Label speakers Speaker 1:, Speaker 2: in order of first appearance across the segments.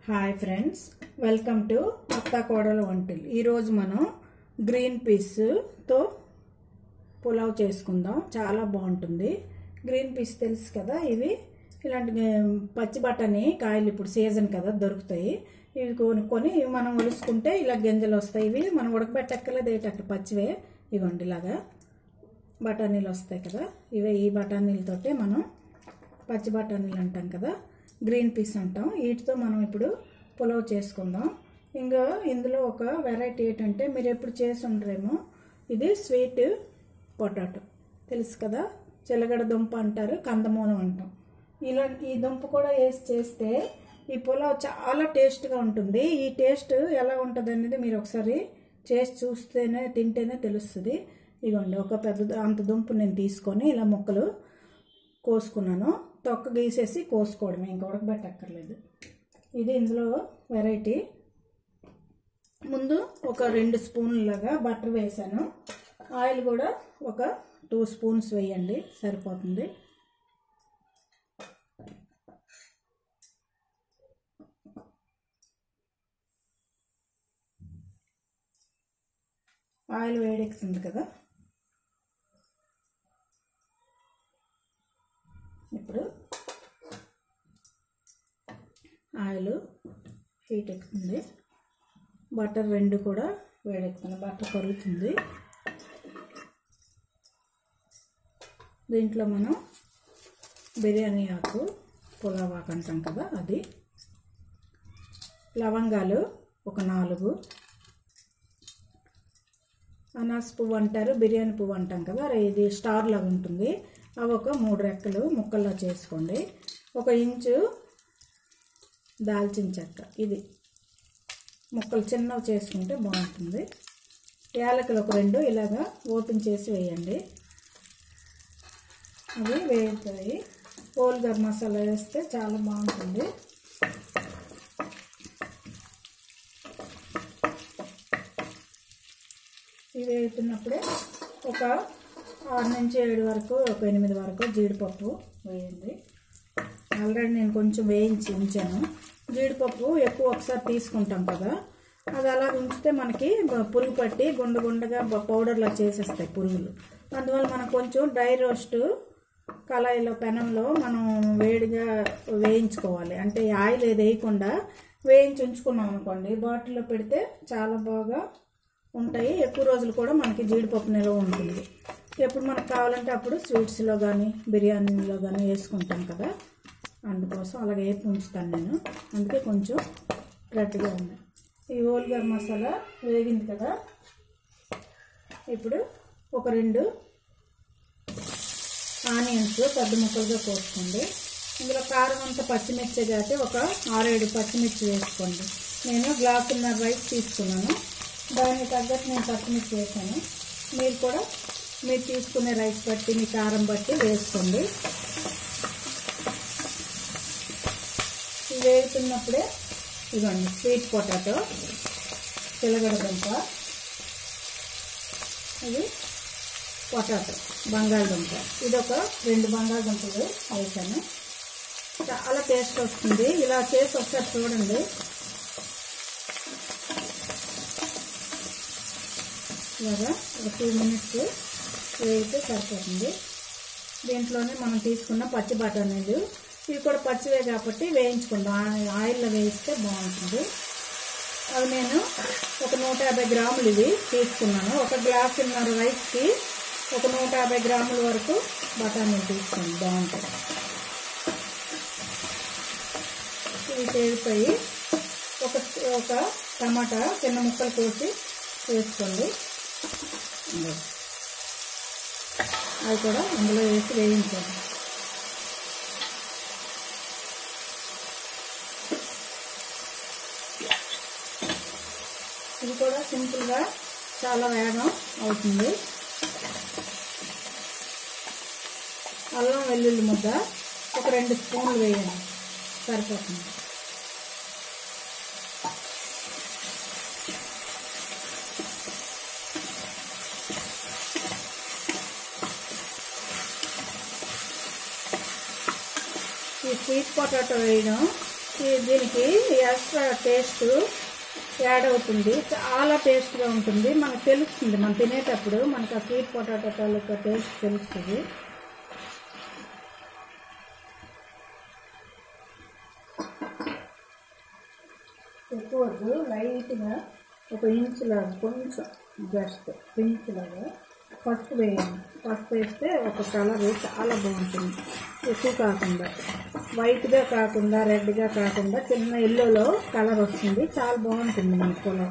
Speaker 1: Hi friends welcome to అత్త కోడల వంటలు ఈరోజు మనం గ్రీన్ పీస్తో పులావ్ చేసుకుందాం చాలా బాగుంటుంది గ్రీన్ పీస్ తెలుసు కదా ఇవి ఇలాంటి పచ్చి బఠానీ కాయలు ఇప్పుడు సీజన్ కదా దొరుకుతాయి ఇవి కొనుక్కొని ఇవి మనం ఒలుసుకుంటే ఇలా గింజలు వస్తాయి ఇవి మనం ఉడకబెట్టక్కర్లేదు ఏంటక్కడ పచ్చివే ఇవ్వండి ఇలాగా బఠానీలు వస్తాయి కదా ఇవే ఈ బఠానీలతోటే మనం పచ్చి బఠానీలు అంటాం కదా గ్రీన్ పీస్ అంటాం వీటితో మనం ఇప్పుడు పులావ్ చేసుకుందాం ఇంకా ఇందులో ఒక వెరైటీ ఏంటంటే మీరు ఎప్పుడు చేసి ఉండరేమో ఇది స్వీట్ పొటాటో తెలుసు కదా చిలగడ దుంప అంటారు కందమూలం అంటాం ఇలా ఈ దుంప కూడా వేసి చేస్తే ఈ పులావ్ చాలా టేస్ట్గా ఉంటుంది ఈ టేస్ట్ ఎలా ఉంటుంది అనేది మీరు ఒకసారి చేసి చూస్తేనే తింటేనే తెలుస్తుంది ఇదిగోండి ఒక పెద్ద అంత దుంపు నేను తీసుకొని ఇలా ముక్కలు కోసుకున్నాను తొక్క గీసేసి కోసుకోవడమే ఇంకా ఉడకబెట్టక్కర్లేదు ఇది ఇందులో వెరైటీ ముందు ఒక రెండు స్పూన్లాగా బటర్ వేసాను ఆయిల్ కూడా ఒక టూ స్పూన్స్ వేయండి సరిపోతుంది ఆయిల్ వేడెక్కుతుంది కదా ఇప్పుడు ఆయిల్ హీట్ ఎక్కుతుంది బటర్ రెండు కూడా వేడెక్కుతుంది బటర్ కరుగుతుంది దీంట్లో మనం బిర్యానీ ఆకు పులావ్ ఆకు అంటాం కదా అది లవంగాలు ఒక నాలుగు అనాస్ పువ్వు అంటారు బిర్యానీ పువ్వు అంటాం కదా ఇది స్టార్ లాగా ఉంటుంది అవి ఒక మూడు రెక్కలు ముక్కల్లో చేసుకోండి ఒక ఇంచు దాల్చిన చెక్క ఇది ముక్కలు చిన్నవి చేసుకుంటే బాగుంటుంది యాలకులు ఒక రెండు ఇలాగా ఓపెన్ చేసి వేయండి అవి వేగుతాయి హోల్ గరం మసాలా వేస్తే చాలా బాగుంటుంది ఇవి వేగుతున్నప్పుడే ఒక ఆరు నుంచి ఏడు వరకు ఒక ఎనిమిది వరకు జీడిపప్పు వేయండి ఆల్రెడీ నేను కొంచెం వేయించి ఉంచాను జీడిపప్పు ఎక్కువ ఒకసారి తీసుకుంటాం కదా అది అలా ఉంచితే మనకి పురుగు పట్టి గుండ గుండగా పౌడర్లా చేసేస్తాయి పురుగులు అందువల్ల మనం కొంచెం డ్రై రోస్ట్ కళాయిలో పెనంలో మనం వేడిగా వేయించుకోవాలి అంటే ఆయిల్ ఏది వేయకుండా వేయించి ఉంచుకున్నాం అనుకోండి బాటిల్లో పెడితే చాలా బాగా ఉంటాయి ఎక్కువ రోజులు కూడా మనకి జీడిపప్పు నిల్వ ఉంటుంది ఎప్పుడు మనకు కావాలంటే అప్పుడు స్వీట్స్లో కానీ బిర్యానీలో కానీ వేసుకుంటాం కదా అందుకోసం అలాగే వేపి ఉంచుతాను నేను అందుకే కొంచెం గట్టిగా ఉంది ఈ ఓల్గర్ మసాలా వేగింది కదా ఇప్పుడు ఒక రెండు ఆనియన్స్ పెద్ద ముక్కలుగా కోసుకోండి ఇందులో కారం అంతా పచ్చిమిర్చి కాబట్టి ఒక ఆరేడు పచ్చిమిర్చి వేసుకోండి నేను గ్లాసున్నర రైస్ తీసుకున్నాను దానికి తగ్గట్టు నేను పచ్చిమిర్చి వేసాను మీరు కూడా మీరు తీసుకునే రైస్ బట్టి మీ కారం బట్టి వేసుకోండి వేగుతున్నప్పుడే ఇదిగోండి స్వీట్ పొటాటో చిలగడ దుంప ఇది పొటాటో బంగాళదుంప ఇది ఒక రెండు బంగాళదుంపలు వేసాను చాలా టేస్ట్ వస్తుంది ఇలా చేసి ఒకసారి చూడండి ఇలాగా ఒక టూ మినిట్స్ వేగితే సరిపోతుంది దీంట్లోనే మనం తీసుకున్న పచ్చి బఠానీలు ఇవి కూడా పచ్చివే కాబట్టి వేయించుకుందాం ఆయిల్లో వేయిస్తే బాగుంటుంది అవి నేను ఒక నూట యాభై గ్రాములు ఇవి తీసుకున్నాను ఒక గ్లాసున్నర రైస్కి ఒక నూట యాభై గ్రాముల వరకు బఠానీలు తీసుకోండి బాగుంటుంది ఇవి చేరిపోయి ఒక ఒక టమాటా చిన్న ముక్కలు కోసి వేసుకోండి అవి కూడా అందులో వేసి వేయించండి ఇది కూడా సింపుల్గా చాలా వేగం అవుతుంది అల్లం వెల్లుల్లి ముద్ద ఒక రెండు స్పూన్లు వేయండి సరిపోతుంది ఈ స్వీట్ పొటాటో వేయడం ఈ ఈ- దీనికి ఎక్స్ట్రా టేస్ట్ యాడ్ అవుతుంది చాలా టేస్ట్గా ఉంటుంది మనకు తెలుస్తుంది మనం తినేటప్పుడు మనకు ఆ స్వీట్ పొటాటో తాలూకా టేస్ట్ తెలుస్తుంది ఎక్కువ వద్దు లైట్గా ఒక ఇంచులాగా కొంచెం జస్ట్ ఇంచులాగా పసుపు వేయండి పసుపు వేస్తే ఒక కలర్ చాలా బాగుంటుంది ఎక్కువ కాకుండా వైట్గా కాకుండా రెడ్గా కాకుండా చిన్న ఎల్లోలో కలర్ వస్తుంది చాలా బాగుంటుంది మన పొలం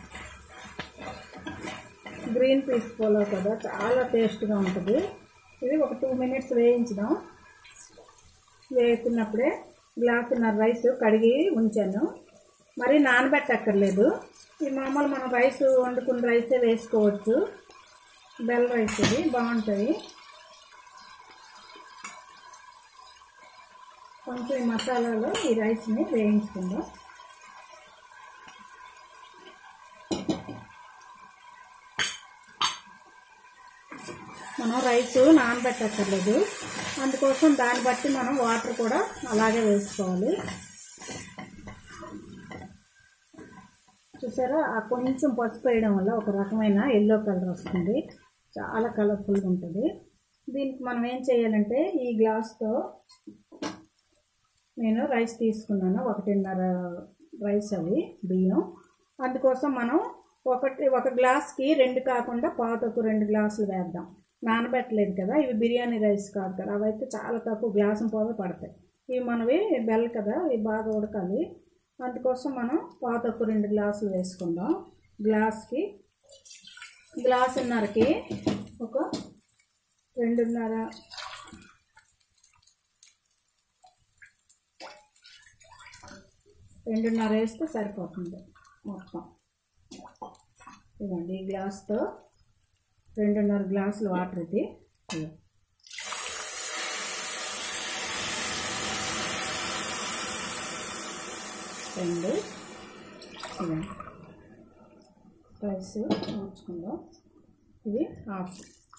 Speaker 1: గ్రీన్ పీస్ పొలం కదా చాలా టేస్ట్గా ఉంటుంది ఇది ఒక టూ మినిట్స్ వేయించుదాం వేస్తున్నప్పుడే గ్లాసున్నర రైస్ కడిగి ఉంచాను మరి నానబెట్టక్కర్లేదు ఈ మామూలు మనం రైస్ వండుకున్న రైసే వేసుకోవచ్చు బెల్ రైస్ ఇది బాగుంటుంది కొంచెం ఈ మసాలాలో ఈ రైస్ని వేయించుకుందాం మనం రైస్ నానబెట్టక్కర్లేదు అందుకోసం దాన్ని బట్టి మనం వాటర్ కూడా అలాగే వేసుకోవాలి చూసారా ఆ కొంచెం పసుపు వేయడం వల్ల ఒక రకమైన ఎల్లో కలర్ వస్తుంది చాలా కలర్ఫుల్గా ఉంటుంది దీనికి మనం ఏం చేయాలంటే ఈ గ్లాస్తో నేను రైస్ తీసుకున్నాను ఒకటిన్నర రైస్ అవి బియ్యం అందుకోసం మనం ఒకటి ఒక గ్లాస్కి రెండు కాకుండా పాతకు రెండు గ్లాసులు వేద్దాం నానబెట్టలేదు కదా ఇవి బిర్యానీ రైస్ కాదు కదా అవైతే చాలా తక్కువ గ్లాసు పోగా పడతాయి ఇవి మనవి బెల్ కదా ఇవి బాగా ఉడకాలి అందుకోసం మనం పాతకు రెండు గ్లాసులు వేసుకుందాం గ్లాస్కి గ్లాసున్నరకి ఒక రెండున్నర రెండున్నర వేస్తే సరిపోతుంది మొత్తం ఇదండి ఈ గ్లాస్తో రెండున్నర గ్లాసులు వాటర్ ఇది ఇదిగో. రెండు ఇదండి రైస్ ఉంచుకుందాం ఇది హాఫ్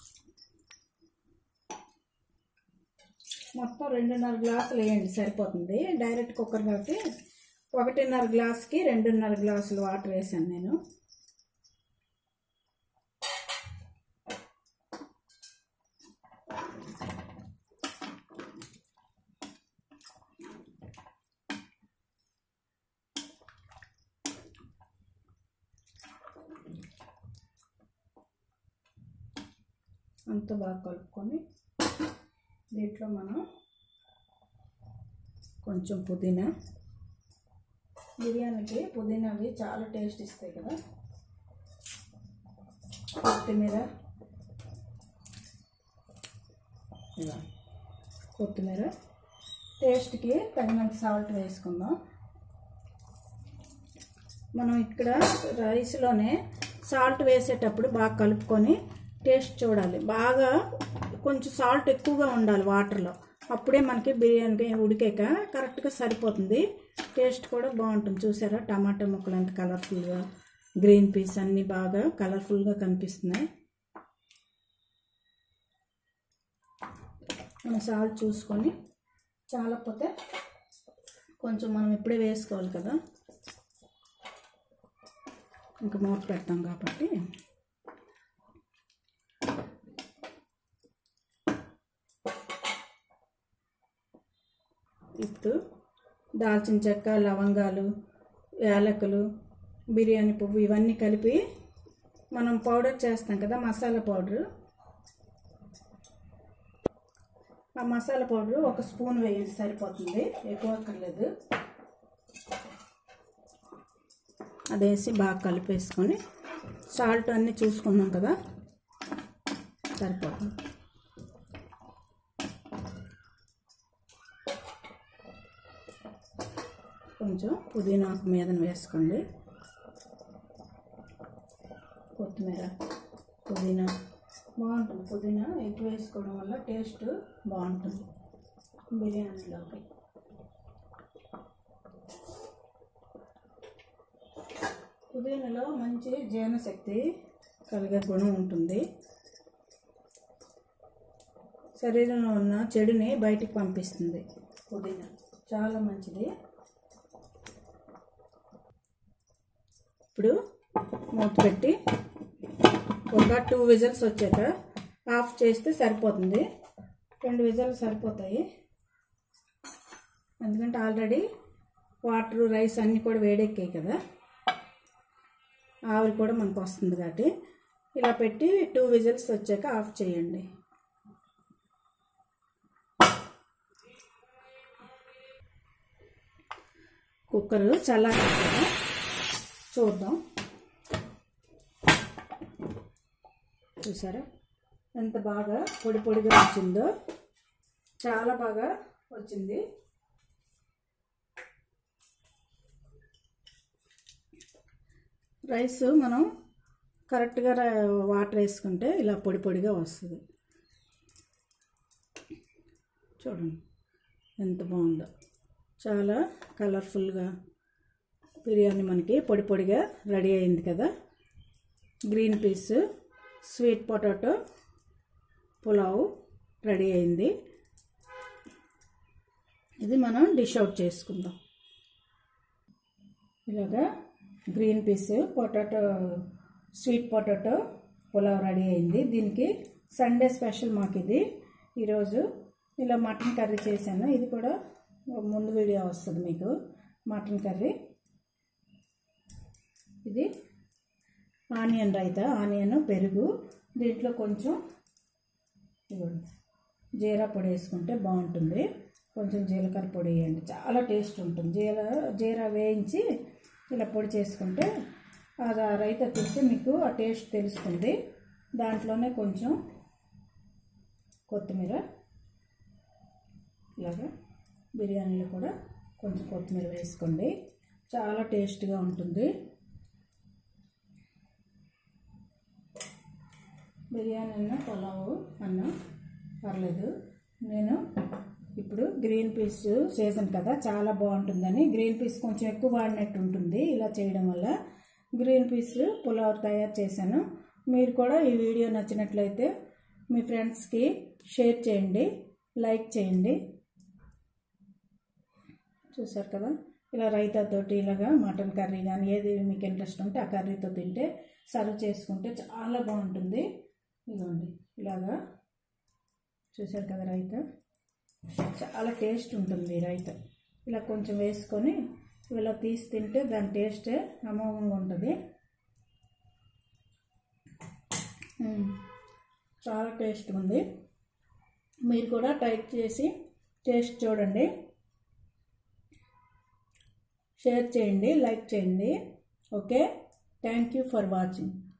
Speaker 1: మొత్తం రెండున్నర గ్లాసులు వేయండి సరిపోతుంది డైరెక్ట్ కుక్కర్ కాబట్టి ఒకటిన్నర గ్లాస్కి రెండున్నర గ్లాసులు వాటర్ వేసాను నేను అంత బాగా కలుపుకొని దీంట్లో మనం కొంచెం పుదీనా బిర్యానీకి పుదీనావి చాలా టేస్ట్ ఇస్తాయి కదా కొత్తిమీర ఇలా కొత్తిమీర టేస్ట్కి తగినంత సాల్ట్ వేసుకుందాం మనం ఇక్కడ రైస్లోనే సాల్ట్ వేసేటప్పుడు బాగా కలుపుకొని టేస్ట్ చూడాలి బాగా కొంచెం సాల్ట్ ఎక్కువగా ఉండాలి వాటర్లో అప్పుడే మనకి బిర్యానీకి ఉడికాక కరెక్ట్గా సరిపోతుంది టేస్ట్ కూడా బాగుంటుంది చూసారా టమాటా ముక్కలు ఎంత కలర్ఫుల్గా గ్రీన్ పీస్ అన్నీ బాగా కలర్ఫుల్గా కనిపిస్తున్నాయి మనం సాల్ట్ చూసుకొని చాలకపోతే కొంచెం మనం ఇప్పుడే వేసుకోవాలి కదా ఇంకా మూత పెడతాం కాబట్టి ఇప్పుడు దాల్చిన చెక్క లవంగాలు యాలకులు బిర్యానీ పువ్వు ఇవన్నీ కలిపి మనం పౌడర్ చేస్తాం కదా మసాలా పౌడరు ఆ మసాలా పౌడర్ ఒక స్పూన్ వేయండి సరిపోతుంది ఎక్కువ అక్కర్లేదు అది వేసి బాగా కలిపేసుకొని సాల్ట్ అన్నీ చూసుకున్నాం కదా సరిపోతుంది కొంచెం పుదీనాకు మీదన వేసుకోండి కొత్తిమీర పుదీనా బాగుంటుంది పుదీనా ఎక్కువ వేసుకోవడం వల్ల టేస్ట్ బాగుంటుంది బిర్యానీలోకి పుదీనాలో మంచి జీర్ణశక్తి కలిగే గుణం ఉంటుంది శరీరంలో ఉన్న చెడుని బయటికి పంపిస్తుంది పుదీనా చాలా మంచిది ఇప్పుడు మూత పెట్టి ఒక టూ విజిల్స్ వచ్చాక ఆఫ్ చేస్తే సరిపోతుంది రెండు విజిల్స్ సరిపోతాయి ఎందుకంటే ఆల్రెడీ వాటర్ రైస్ అన్నీ కూడా వేడెక్కాయి కదా ఆవిరి కూడా మనకు వస్తుంది కాబట్టి ఇలా పెట్టి టూ విజిల్స్ వచ్చాక ఆఫ్ చేయండి కుక్కర్ చల్లారి చూద్దాం చూసారా ఎంత బాగా పొడి పొడిగా వచ్చిందో చాలా బాగా వచ్చింది రైస్ మనం కరెక్ట్గా వాటర్ వేసుకుంటే ఇలా పొడి పొడిగా వస్తుంది చూడండి ఎంత బాగుందో చాలా కలర్ఫుల్గా బిర్యానీ మనకి పొడి పొడిగా రెడీ అయింది కదా green peas sweet potato pulao ready అయింది ఇది మనం డిష్ అవుట్ చేసుకుందాం ఇలాగా green peas potato sweet potato pulao ready అయింది దీనికి సండే స్పెషల్ మాకు ఇది ఈరోజు ఇలా మటన్ కర్రీ చేశాను ఇది కూడా ముందు వీడియో వస్తుంది మీకు మటన్ కర్రీ ఇది ఆనియన్ రైతా ఆనియన్ పెరుగు దీంట్లో కొంచెం ఇవ్వండి జీరా పొడి వేసుకుంటే బాగుంటుంది కొంచెం జీలకర్ర పొడి వేయండి చాలా టేస్ట్ ఉంటుంది జీరా జీరా వేయించి ఇలా పొడి చేసుకుంటే అది ఆ రైతా చూస్తే మీకు ఆ టేస్ట్ తెలుస్తుంది దాంట్లోనే కొంచెం కొత్తిమీర ఇలాగా బిర్యానీలో కూడా కొంచెం కొత్తిమీర వేసుకోండి చాలా టేస్ట్గా ఉంటుంది బిర్యానీ అన్న పులావు అన్న పర్లేదు నేను ఇప్పుడు గ్రీన్ పీస్ సీజన్ కదా చాలా బాగుంటుందని గ్రీన్ పీస్ కొంచెం ఎక్కువ వాడినట్టు ఉంటుంది ఇలా చేయడం వల్ల గ్రీన్ పీస్ పులావ్ తయారు చేశాను మీరు కూడా ఈ వీడియో నచ్చినట్లయితే మీ ఫ్రెండ్స్కి షేర్ చేయండి లైక్ చేయండి చూసారు కదా ఇలా రైతాతోటి ఇలాగా మటన్ కర్రీ కానీ ఏది మీకు ఇంట్రెస్ట్ ఉంటే ఆ కర్రీతో తింటే సర్వ్ చేసుకుంటే చాలా బాగుంటుంది ఇదిగోండి ఇలాగా చూసారు కదా రైతా చాలా టేస్ట్ ఉంటుంది ఈ రైతా ఇలా కొంచెం వేసుకొని ఇలా తీసి తింటే దాని టేస్టే అమోఘంగా ఉంటుంది మ్మ్. చాలా టేస్ట్ ఉంది మీరు కూడా టైప్ చేసి టేస్ట్ చూడండి షేర్ చేయండి లైక్ చేయండి okay thank you for watching